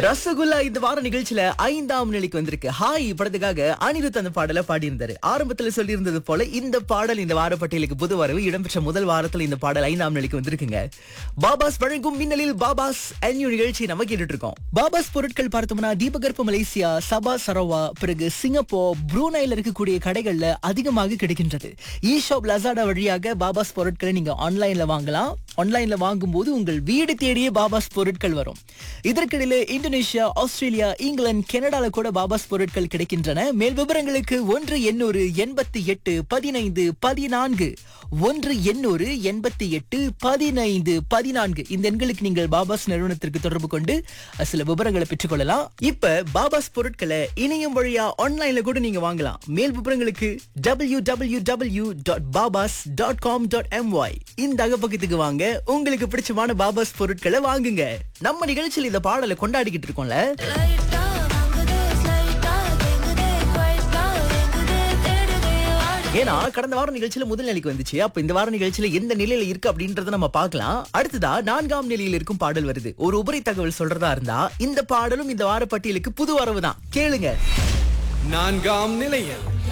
ரசகுல்லா இந்த வார நிகழ்ச்சியில ஐந்தாம் நிலைக்கு வந்திருக்கு ஹாய் படத்துக்காக அனிருத் அந்த பாடலை பாடியிருந்தாரு ஆரம்பத்துல சொல்லியிருந்தது போல இந்த பாடல் இந்த வார பட்டியலுக்கு புது வரவு இடம்பெற்ற முதல் வாரத்துல இந்த பாடல் ஐந்தாம் நிலைக்கு வந்திருக்குங்க பாபாஸ் வழங்கும் மின்னலில் பாபாஸ் அன்யூ நிகழ்ச்சி நம்ம கேட்டுட்டு இருக்கோம் பாபாஸ் பொருட்கள் பார்த்தோம்னா தீபகற்ப மலேசியா சபா சரவா பிறகு சிங்கப்பூர் ப்ரூனைல இருக்கக்கூடிய கடைகள்ல அதிகமாக கிடைக்கின்றது இ ஷாப் லசாடா வழியாக பாபாஸ் பொருட்களை நீங்க ஆன்லைன்ல வாங்கலாம் ஆன்லைன்ல வாங்கும்போது உங்கள் வீடு தேடியே பாபாஸ் பொருட்கள் வரும் இதற்கிடையில இந்தோனேஷியா ஆஸ்திரேலியா இங்கிலாந்து கனடால கூட பாபாஸ் பொருட்கள் கிடைக்கின்றன மேல் விவரங்களுக்கு ஒன்று எண்ணூறு எண்பத்தி எட்டு பதினைந்து பதினான்கு ஒன்று எண்ணூறு எண்பத்தி எட்டு பதினைந்து பதினான்கு இந்த எண்களுக்கு நீங்கள் பாபாஸ் நிறுவனத்திற்கு தொடர்பு கொண்டு அஹ், சில விவரங்களை பெற்றுக்கொள்ளலாம் இப்ப பாபாஸ் பொருட்களை இணையம் வழியா ஆன்லைன்ல கூட நீங்க வாங்கலாம் மேல் விவரங்களுக்கு டபிள்யூ டபிள்யூ டபிள்யூ டாட் பாபாஸ் டாட் காம் டாட் எம்ஒய் இந்த அகப்பக்கத்துக்கு வாங்க உங்களுக்கு பிடிச்சமான பாபாஸ் பொருட்களை வாங்குங்க நம்ம நிகழ்ச்சியில் இந்த பாடலை கொண்டாடிக்கிட்டு இருக்கோம்ல லைட்டா வாங்குதே ஸ்லைட்டா கேங்குதே குவைட்டா எங்குதே தேடுதே வாடுதே ஏன்னா கடந்த வார நிகழ்ச்சியில முதல் நிலைக்கு வந்துச்சு அப்ப இந்த வார நிகழ்ச்சியில எந்த நிலையில இருக்கு அப்படின்றத நம்ம பார்க்கலாம் அடுத்ததா நான்காம் நிலையில் இருக்கும் பாடல் வருது ஒரு உபரி தகவல் சொல்றதா இருந்தா இந்த பாடலும் இந்த வார பட்டியலுக்கு புது வரவு தான் கேளுங்க நான்காம் நிலையில்